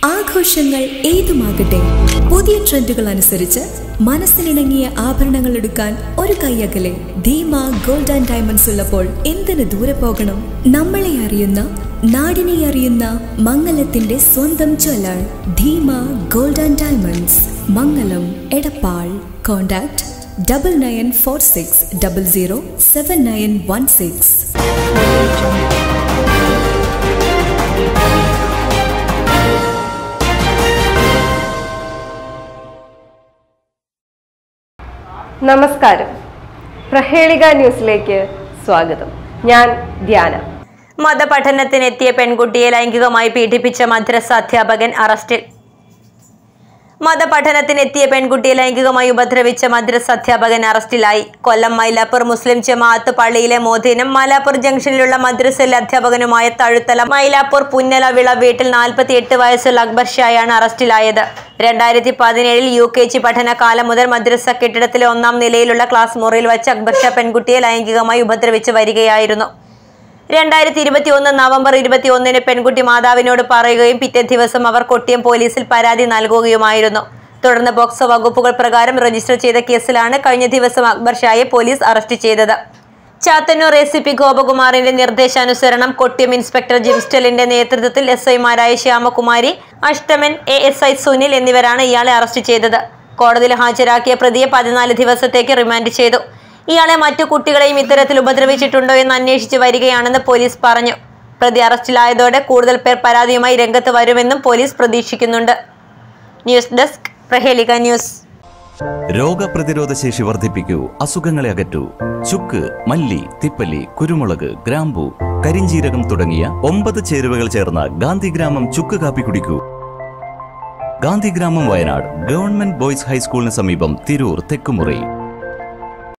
ആഘോഷങ്ങൾ ഏതുമാകട്ടെ പുതിയ ട്രെൻഡുകൾ അനുസരിച്ച് മനസ്സിനിണങ്ങിയ ആഭരണങ്ങൾ എടുക്കാൻ ഒരു കൈയകലെ ധീമ ഗോൾഡ് ആൻഡ് ഡയമണ്ട്സ് ഉള്ളപ്പോൾ എന്തിനു ദൂരെ പോകണം നമ്മളെ അറിയുന്ന നാടിനെ അറിയുന്ന മംഗലത്തിന്റെ സ്വന്തം jeweller Dheema gold and diamonds Mangalam Edappal contact double nine four six double zero seven nine one six നമസ്കാരം പ്രഹേളിക ന്യൂസിലേക്ക് സ്വാഗതം ഞാൻ ധ്യാന മതപഠനത്തിനെത്തിയ പെൺകുട്ടിയെ ലൈംഗികമായി പീഡിപ്പിച്ച മദ്രസ അധ്യാപകൻ അറസ്റ്റിൽ മതപഠനത്തിനെത്തിയ പെൺകുട്ടിയെ ലൈംഗികമായി ഉപദ്രവിച്ച മദ്രസ അധ്യാപകൻ അറസ്റ്റിലായി കൊല്ലം മൈലാപ്പൂർ മുസ്ലിം ജമാഅത്ത് പള്ളിയിലെ മോദീനും മലാപ്പൂർ ജംഗ്ഷനിലുള്ള മദ്രസയിലെ അധ്യാപകനുമായ തഴുത്തല മൈലാപ്പൂർ പുന്നല വിള വീട്ടിൽ നാൽപ്പത്തി എട്ട് വയസ്സുള്ള അക്ബർ ഷായാണ് അറസ്റ്റിലായത് രണ്ടായിരത്തി പതിനേഴിൽ യു കെ ജി പഠനകാലം മുതൽ മദ്രസ കെട്ടിടത്തിലെ ഒന്നാം നിലയിലുള്ള ക്ലാസ് മുറിയിൽ വെച്ച് അക്ബർ ഷാ പെൺകുട്ടിയെ ലൈംഗികമായി ഉപദ്രവിച്ച് വരികയായിരുന്നു രണ്ടായിരത്തി ഇരുപത്തി ഒന്ന് നവംബർ ഇരുപത്തി ഒന്നിന് പെൺകുട്ടി മാതാവിനോട് പറയുകയും പിറ്റേ ദിവസം അവർ കൊട്ടിയം പോലീസിൽ പരാതി നൽകുകയുമായിരുന്നു തുടർന്ന് പോക്സോ വകുപ്പുകൾ പ്രകാരം രജിസ്റ്റർ ചെയ്ത കേസിലാണ് കഴിഞ്ഞ ദിവസം അക്ബർ ഷായെ പോലീസ് അറസ്റ്റ് ചെയ്തത് ചാത്തന്നൂർ എ സി പി ഗോപകുമാറിന്റെ നിർദ്ദേശാനുസരണം കൊട്ടിയം ഇൻസ്പെക്ടർ ജിംസ്റ്റലിന്റെ നേതൃത്വത്തിൽ എസ് ഐമാരായ Shyamakumari Ashtaman A S I Sunil എന്നിവരാണ് ഇയാളെ അറസ്റ്റ് ചെയ്തത് കോടതിയിൽ ഹാജരാക്കിയ പ്രതിയെ പതിനാല് ദിവസത്തേക്ക് റിമാൻഡ് ചെയ്തു ഇയാളെ മറ്റു കുട്ടികളെയും ഇത്തരത്തിൽ ഉപദ്രവിച്ചിട്ടുണ്ടോ എന്ന് അന്വേഷിച്ച് വരികയാണെന്ന് പോലീസ് പറഞ്ഞു പ്രതി അറസ്റ്റിലായതോടെ കൂടുതൽ പേർ പരാതിയുമായി രംഗത്ത് വരുമെന്നും പോലീസ് പ്രതീക്ഷിക്കുന്നുണ്ട് ന്യൂസ് ഡെസ്ക് പ്രഹേലിക ന്യൂസ് രോഗപ്രതിരോധ ശേഷി വർദ്ധിപ്പിക്കൂ അസുഖങ്ങളെ അകറ്റൂ ചുക്ക് മല്ലി തിപ്പല്ലി കുരുമുളക് ഗ്രാമ്പു കരിഞ്ചീരകം തുടങ്ങിയ ഒമ്പത് ചേരുവകൾ ചേർന്ന ഗാന്ധിഗ്രാമം ചുക്ക് കാപ്പി കുടിക്കൂ ഗാന്ധിഗ്രാമം വയനാട് ഗവൺമെന്റ് ബോയ്സ് ഹൈസ്കൂളിന് സമീപം തിരൂർ തെക്കുമുറി